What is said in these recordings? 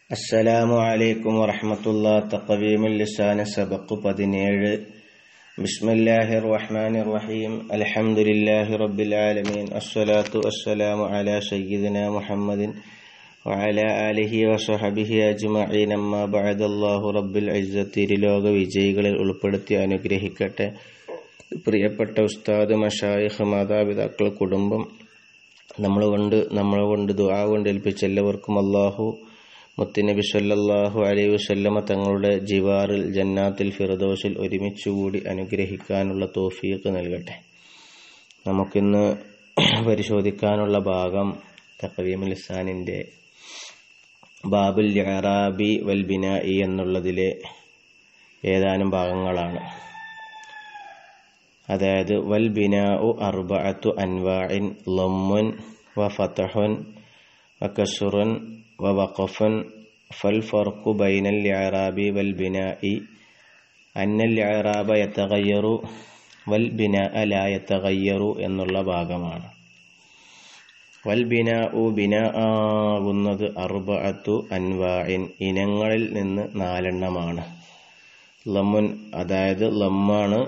അസ്സലാമു അലൈക്കും വറഹമത്തുള്ള തഖവീമുൽ ലിസാന സബഖ് പതിനേഴ് ബിസ്മില്ലാഹിർ റഹ്മാനിർ റഹീം അൽഹംദുലില്ലാഹി റബ്ബിൽ ആലമീൻ അസ്സലാത്തു വസ്സലാമു അലാ സയ്യിദിന മുഹമ്മദിൻ വഅല ആലിഹി വസഹബിഹി അജ്മഈൻ അമ്മാ ബഅദ അല്ലാഹു റബ്ബുൽ ഇസ്സത്തി ലോക വിജയികളിൽ ഉൾപ്പെടുത്തി അനുഗ്രഹിക്കട്ടെ പ്രിയപ്പെട്ട ഉസ്താദ് മഷായിഖ് മാതാപിതാക്കൾ കുടുംബം നമ്മൾ കൊണ്ട് നമ്മളെ കൊണ്ട് ദുആ കൊണ്ട് ഏൽപ്പിച്ച എല്ലാവർക്കും അള്ളാഹു മുത്തുനബി സല്ലല്ലാഹു അലൈഹി വസല്ലമ തങ്ങളുടെ ജിവാറിൽ ജന്നാത്തിൽ ഫിറദോസിൽ ഒരുമിച്ചുകൂടി അനുഗ്രഹിക്കാനുള്ള തോഫീക്ക് നൽകട്ടെ നമുക്കിന്ന് പരിശോധിക്കാനുള്ള ഭാഗം തഖവീമുൽ ലിസാനിൻ്റെ ബാബുൽ ഇറാബി വൽ ബിനായി എന്നുള്ളതിലെ ഏതാനും ഭാഗങ്ങളാണ് അതായത് വൽ ബിനാഉ അർബഅത്തു അൻവാഇൻ ലമ്മുൻ വ ഫതഹുൻ വ കസ്റുൻ വ വഖഫുൻ ഫൽ ഫർഖു ബൈനൽ ഇഅറാബി വൽ ബിനാഇ അന്നൽ ഇഅറാബ യതഗയ്യറു വൽ ബിനാഅ ലാ യതഗയ്യറു എന്നുള്ള ഭാഗമാണ് വൽ ബിനാഉ ബിനാ ആകുന്നത് അർബഅത്തു അൻവാഇൻ ഇനങ്ങളിൽ നിന്ന് നാലെണ്ണമാണ് ലമ്മുൻ അതായത് ലമ്മാണ്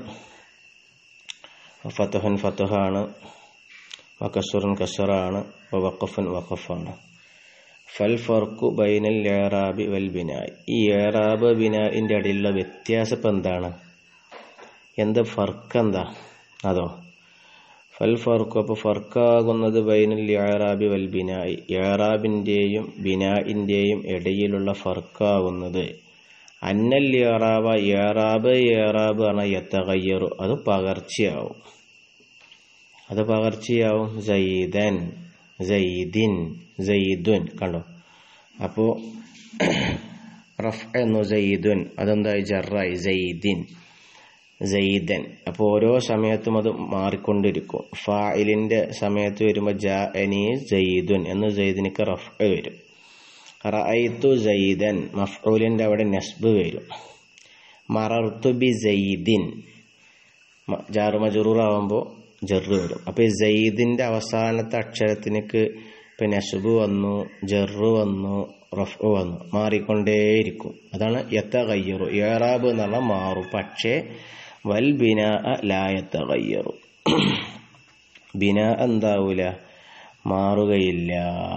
ഫതഹൻ ഫതഹാണ് വക്കസുറൻ കസറാണ് വഖഫൻ വഖഫാണ് ഫൽ ഫർക്കു ബൈനൽ ഏറാബി വൽ ബിനായ് ഈ ഏറാബ് ബിനായിൻ്റെ ഇടയിലുള്ള വ്യത്യാസം ഇപ്പം എന്താണ് എന്ത് ഫർക്ക് എന്താ അതോ ഫൽ ഫർക്കു അപ്പോൾ ഫർക്കാകുന്നത് ബൈനൽ ഏറാബി വൽ ബിനായി ഏറാബിൻ്റെയും ബിനായിൻ്റെയും ഇടയിലുള്ള ഫർക്കാകുന്നത് അന്നൽ ഏറാബ ഏറാബ് ഏറാബ് പറഞ്ഞ യത്തകയ്യറു അത് പകർച്ചയാവും അത് പകർച്ചയാവും ജയ്ദൻ ജയ്ദിൻ ജയ്ദുൻ കണ്ടോ അപ്പോൾ റഫ് എന്നു ജയ്ദുൻ അതെന്തായി ജറായി ജയ്ദിൻ ജയ്ദൻ അപ്പോൾ ഓരോ സമയത്തും അത് മാറിക്കൊണ്ടിരിക്കും ഫായിലിൻ്റെ സമയത്ത് വരുമ്പോൾ ജ അനി ജയ്ദുൻ എന്ന് ജയ്ദിനിക്ക് റഫ് വരും റഅയ്ത്തു ജയ്ദൻ മഫ്ഊലിൻ്റെ അവിടെ നസ്ബ് വരും മറർത്തു ബി ജയ്ദിൻ ജാറു മജറൂറാവുമ്പോൾ ജെറ് വരും അപ്പോൾ ഈ ജയ്ദിൻ്റെ അവസാനത്തെ അക്ഷരത്തിനക്ക് ഇപ്പം നസ്ബ് വന്നു ജെറ് വന്നു റഫ് വന്നു മാറിക്കൊണ്ടേയിരിക്കും അതാണ് യത്ത കയ്യറു ഏറാബ് എന്നുള്ള മാറും പക്ഷേ വൽ ബിന ലായത്ത കയ്യറു ബിന എന്താവൂല മാറുകയില്ല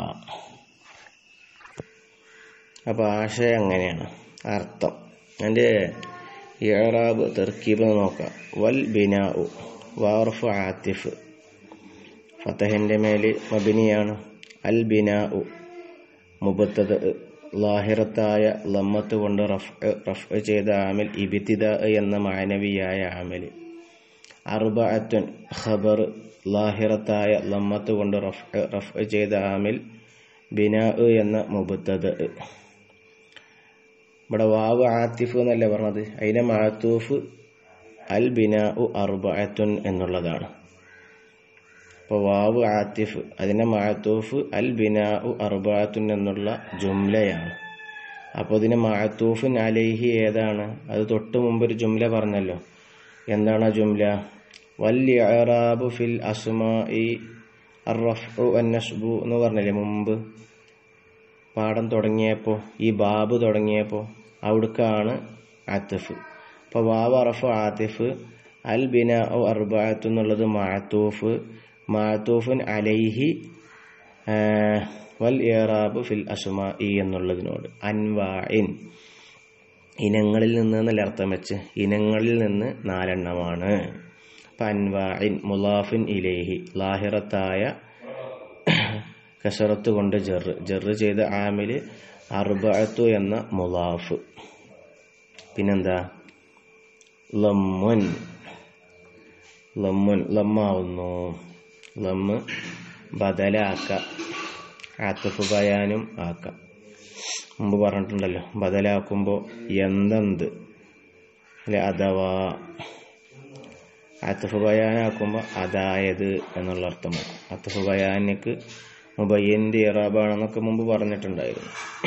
അപ്പോൾ ആശയം അങ്ങനെയാണ് അർത്ഥം എൻ്റെ ഇറാബ് തെർക്കീബ് നോക്കാം വൽ ബിനാഉ വാർഫ് ആത്തിഫ് ഫത്തഹിൻ്റെ മേൽ മബിനിയാണ് അൽ ബിനാഉ മുബത്തത് ലാഹിറത്തായ ലമ്മത്ത് കൊണ്ട് റഫ് റഫ് ചെയ്ത ആമിൽ ഇബിത്തിദ എന്ന മാനവിയായ ആമിൽ അർബഅത്തുൻ ഖബർ ലാഹിറത്തായ ലമ്മത്ത് കൊണ്ട് റഫ് റഫ് ചെയ്ത ആമിൽ ബിനാ എന്ന മുബത്തത് ഇവിടെ വാവ് ആത്തിഫ് എന്നല്ലേ പറഞ്ഞത് അതിൻ്റെ മാത്തൂഫ് അൽ ബിനാ ഉ അർബഅത്തുൻ എന്നുള്ളതാണ് അപ്പോൾ വാവ് ആത്തിഫ് അതിൻ്റെ മാത്തൂഫ് അൽ ബിനാ ഉ അർബഅത്തുൻ എന്നുള്ള ജുംലയാണ് അപ്പോൾ ഇതിൻ്റെ മാത്തൂഫിൻ അലൈഹി ഏതാണ് അത് തൊട്ട് മുമ്പ് ഒരു ജുംല പറഞ്ഞല്ലോ എന്താണ് ആ ജുംല വൽ ഇറാബു ഫിൽ അസ്മാഇ അറഫു അന്നസ്ബു എന്ന് പറഞ്ഞില്ലേ മുമ്പ് പാഠം തുടങ്ങിയപ്പോൾ ഈ ബാബ് തുടങ്ങിയപ്പോൾ അവിടേക്കാണ് ആത്തിഫ് അപ്പോൾ വാവ് അറഫ് ആത്തിഫ് അൽ ബിന ഒ അർബാത്ത് എന്നുള്ളത് മാത്തൂഫ് മാത്തൂഫുൻ അലൈഹി വൽ ഇറാബ് ഫിൽ അസുമ ഇ എന്നുള്ളതിനോട് അൻവായിൻ ഇനങ്ങളിൽ നിന്ന് എന്നല്ല അർത്ഥം വെച്ച് ഇനങ്ങളിൽ നിന്ന് നാലെണ്ണമാണ് അപ്പം അൻവായിൻ മുലാഫിൻ ഇലേഹി ലാഹിറത്തായ കസറത്ത് കൊണ്ട് ജെറ് ജെറ് ചെയ്ത ആമില് അർബഅത്തു എന്ന മുലാഫ് പിന്നെന്താ ലമ്മുൻ ലമ്മുൻ ലമ്മാവുന്നു ലമ്മ് ബദലാക്ക ആത്തഫ് ബയാനും ആക്കാം മുമ്പ് പറഞ്ഞിട്ടുണ്ടല്ലോ ബദലാക്കുമ്പോൾ എന്തെന്ത് അല്ലെ അഥവാ ആത്തഫ് ബയാനാക്കുമ്പോൾ അതായത് എന്നുള്ള അർത്ഥമാക്കും അത്തഫ് ബയാനിക്ക് മുബയ്യൻ്റെ ഇറാബാണെന്നൊക്കെ മുമ്പ് പറഞ്ഞിട്ടുണ്ടായിരുന്നു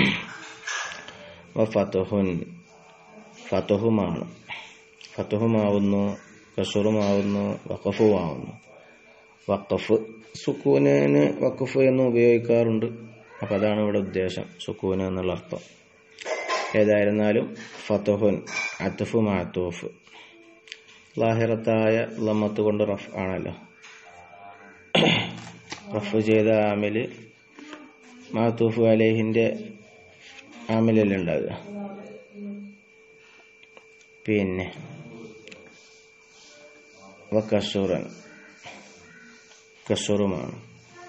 ഫത്തുഹുൻ ഫത്തുഹുമാണ് ഫത്തുഹുമാവുന്നു കസുറുമാവുന്നു വഖഫുമാവുന്നു വഖഫ് സുക്കൂനിന് വഖഫ് എന്ന് ഉപയോഗിക്കാറുണ്ട് അപ്പോൾ അതാണ് ഇവിടെ ഉദ്ദേശം സുക്കൂന എന്നുള്ള അർത്ഥം ഏതായിരുന്നാലും ഫത്തുഹുൻ അത്തുഫ് മാത്തൂഫ് ലാഹിറത്തായ ലമ്മത്ത് കൊണ്ട് റഫ് ആണല്ലോ റഫ് ചെയ്ത ആമിൽ മാത്തൂഫ് അലേഹിൻ്റെ ആമിലല്ലേ ഉണ്ടാകുക പിന്നെ വക്കസൂറൻ കസൂറുമാണ്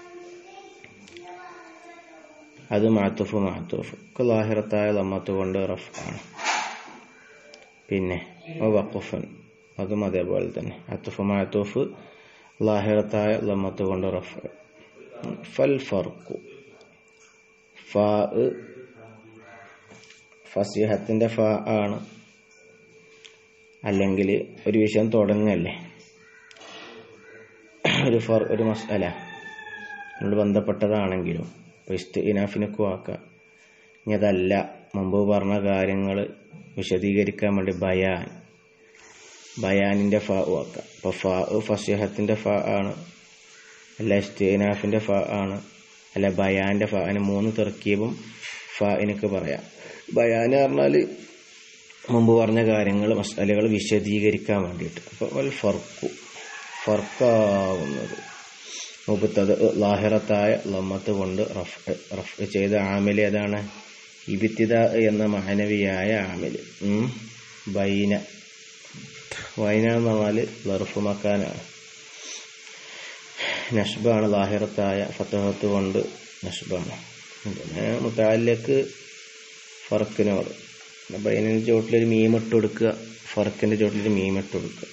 അത് മാത്തുഫ് മാത്തുഫ് ലാഹിറത്തായ ലമ്മത്ത് കൊണ്ട് റഫ് ആണ് പിന്നെ വഖുഫൻ അതും അതേപോലെ തന്നെ അത്തുഫ് മാത്തുഫ് ലാഹിറത്തായ ലമ്മത്ത് കൊണ്ട് റഫ് ഫൽ ഫർക്കു ഫ ഫസിഹത്തിന്റെ ഫ ആണ് അല്ലെങ്കിൽ ഒരു വിഷയം തുടങ്ങല്ലേ ഒരു ഫർ ഒരു മസാല നമ്മൾ ബന്ധപ്പെട്ടതാണെങ്കിലും ഇനാഫിനൊക്കെ ആക്കാം ഇനി അതല്ല മുമ്പ് പറഞ്ഞ കാര്യങ്ങൾ വിശദീകരിക്കാൻ വേണ്ടി ബയാൻ ബയാനിൻ്റെ ഫ ആക്കാം അപ്പോൾ ഫ ഫസിഹത്തിൻ്റെ ഫ ആണ് അല്ല ഇസ്തിനാഫിൻ്റെ ഫ ആണ് അല്ല ബയാൻ്റെ ഫ അതിന് മൂന്ന് തെർക്കീബും ഫ എനിക്ക് പറയാം ബയാൻ പറഞ്ഞാൽ മുമ്പ് പറഞ്ഞ കാര്യങ്ങൾ മസാലകൾ വിശദീകരിക്കാൻ വേണ്ടിയിട്ട് അപ്പോൾ വൽ ഫർക്കു ഫർക്കാവുന്നത് മുപ്പത്തത് ലാഹിറത്തായ ലമ്മത്ത് കൊണ്ട് റഫ് റഫ് ചെയ്ത ആമിൽ ഏതാണ് ഇബിത്തിദ എന്ന മാനവിയായ ആമിൽ ബൈന വൈന എന്ന് പറഞ്ഞാൽ ലർഫ് മക്കാനാണ് നഷ്ബാണ് ലാഹിറത്തായ ഫത്തഹത്ത് കൊണ്ട് നഷ്ബാണ് പിന്നെ മുത്താലിലേക്ക് ഫറക്കിനോട് ബൈനിൻ്റെ ചോട്ടിലൊരു മീമിട്ട് കൊടുക്കുക ഫറക്കിൻ്റെ ചോട്ടിലൊരു മീമിട്ട് കൊടുക്കുക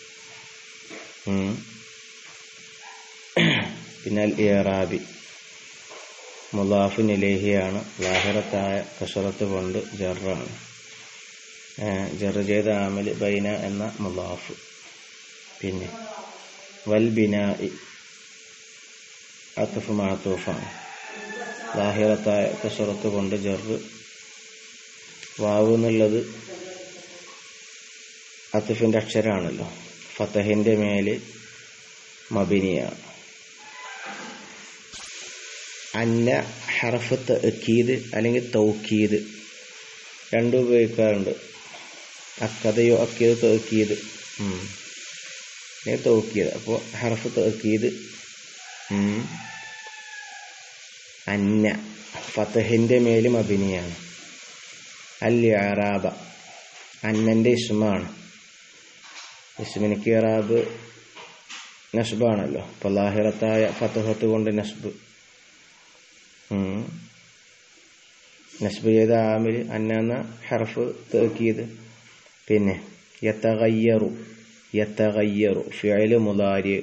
പിന്നെ അൽ ഇറാബി മുലാഫു നിലേഹിയാണ് ലാഹിറത്തായ കഷറത്ത് കൊണ്ട് ജറാണ് ജറ് ചെയ്ത ആമൽ ബൈന എന്ന മുലാഫ് പിന്നെ വൽ ബിനായി അത്തഫ് മാത്തൂഫാണ് ലാഹിറത്തായ കഷറത്ത് കൊണ്ട് ജറ് വാവ് എന്നുള്ളത് അത്തുഫിൻ്റെ അക്ഷരമാണല്ലോ ഫത്തഹിൻ്റെ മേല് മബിനിയാണ് അന്ന ഹർഫ് തക്കീത് അല്ലെങ്കിൽ തൗക്കീത് രണ്ടും ഉപയോഗിക്കാറുണ്ട് അക്കതയോ അക്കീത് തൗക്കീത് അല്ലെങ്കിൽ തൗക്കീത് അപ്പോൾ ഹർഫ് തക്കീത് അന്ന ഫത്തഹിൻ്റെ മേലും അഭിനയാണ് അൽ അറാബ അന്നൻ്റെ ഇസ്മാണ് ഇസ്മിനിക്ക് അറാബ് നസ്ബാണല്ലോ അപ്പോൾ ലാഹിറത്തായ ഫത്തഹത്ത് കൊണ്ട് നസ്ബ് നസ്ബ് ചെയ്ത ആമിൽ അന്ന ഹർഫ് തേക്കിയത് പിന്നെ യത്തകയ്യറു യത്തകയ്യറു ഫിയല് മുലാരി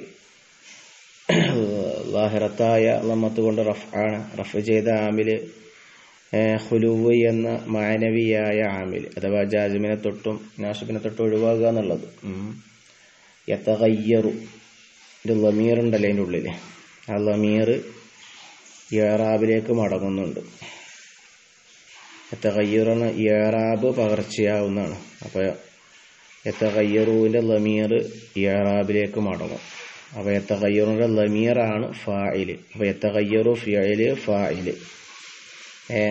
ലാഹിറത്തായ ലമ്മത്ത് കൊണ്ട് റഫ് ആണ് റഫ് ചെയ്ത ആമില് ഹുലുവ് എന്ന മാനവിയായ ആമിൽ അഥവാ ജാസിമിനെ തൊട്ടും നാഷിബിനെ തൊട്ടും ഒഴിവാക്കുക എന്നുള്ളത് യത്തകയ്യറു ഒരു ലമീർ ഉണ്ടല്ലോ അതിൻ്റെ ഉള്ളിൽ ആ ലമീർ ഏറാബിലേക്ക് മടങ്ങുന്നുണ്ട് എത്തകയ്യറെന്ന ഏറാബ് പകർച്ചയാവുന്നതാണ് അപ്പോൾ എത്തകയ്യറുവിൻ്റെ ലമീർ ഏറാബിലേക്ക് മടങ്ങും അപ്പോൾ എത്തകയ്യറിൻ്റെ ലമീറാണ് ഫായില് അപ്പോൾ എത്തകയ്യറു ഫിയല് ഫായില് ഏ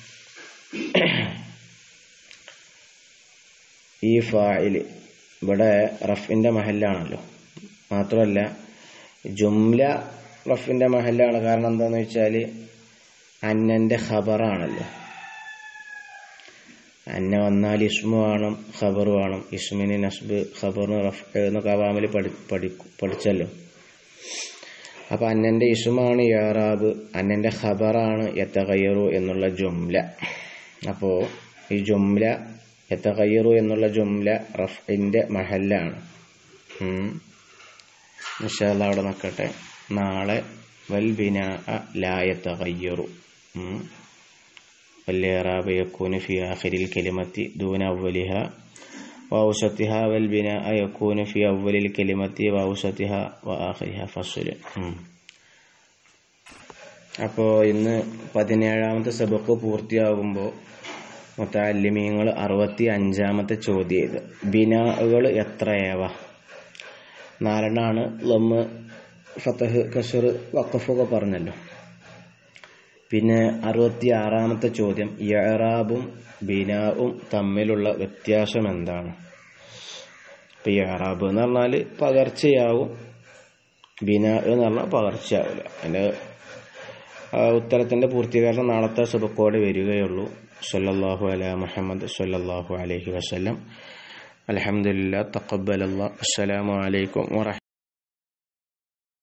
ഈ ഫായില് ഇവിടെ റഫിൻ്റെ മഹല്ലാണല്ലോ മാത്രമല്ല ജുംല റഫിൻ്റെ മഹല്ലാണ് കാരണം എന്താണെന്ന് വെച്ചാൽ അന്നൻ്റെ ഖബറാണല്ലോ അന്ന വന്നാൽ ഇസ്മു വേണം ഖബർ വേണം ഇസ്മിന് നസ്ബ് ഖബറിന് റഫ് എന്നൊക്കെ അവാമിൽ പഠി പഠി പഠിച്ചല്ലോ അപ്പം അന്നൻ്റെ ഇസ്മാണ് യാറാബ് അന്നൻ്റെ ഖബറാണ് എത്തകയ്യറു എന്നുള്ള ജുംല അപ്പോൾ ഈ ജുംല എത്തകയ്യറു എന്നുള്ള ജുംല റഫിൻ്റെ മഹല്ലാണ് നിഷാല അവിടെ നിൽക്കട്ടെ നാളെ വൽ ബിനാ ലായത്തകയ്യറു والإعراب يكون في آخر الكلمة دون أولها وأوسطها والبناء يكون في أول الكلمة وأوسطها وآخرها فصل അപ്പോൾ ഇന്ന് പതിനേഴാമത്തെ സബക്ക് പൂർത്തിയാകുമ്പോൾ മുത്താലിമീങ്ങൾ അറുപത്തി അഞ്ചാമത്തെ ചോദ്യം ഇത് ബിനാകൾ എത്രയേവ നാലെണ്ണാണ് ലമ്മ് ഫത്തഹ് കഷർ വക്കഫൊക്കെ പറഞ്ഞല്ലോ പിന്നെ അറുപത്തി ആറാമത്തെ ചോദ്യം യറാബും ബിനാവും തമ്മിലുള്ള വ്യത്യാസം എന്താണ് ഇപ്പൊ യറാബ് എന്ന് പറഞ്ഞാൽ പകർച്ചയാവും ബിന എന്ന് പറഞ്ഞാൽ പകർച്ചയാവില്ല അതിന്റെ ആ ഉത്തരത്തിന്റെ പൂർത്തീകരണം നാളത്തെ സുബക്കോടെ വരികയുള്ളൂ സല്ലല്ലാഹു അല മുഹമ്മദ് സല്ലല്ലാഹു അലൈഹി വസല്ലം അലഹമുല്ല തക്കബലല്ല അസ്സലാമു അലൈക്കും വറഹ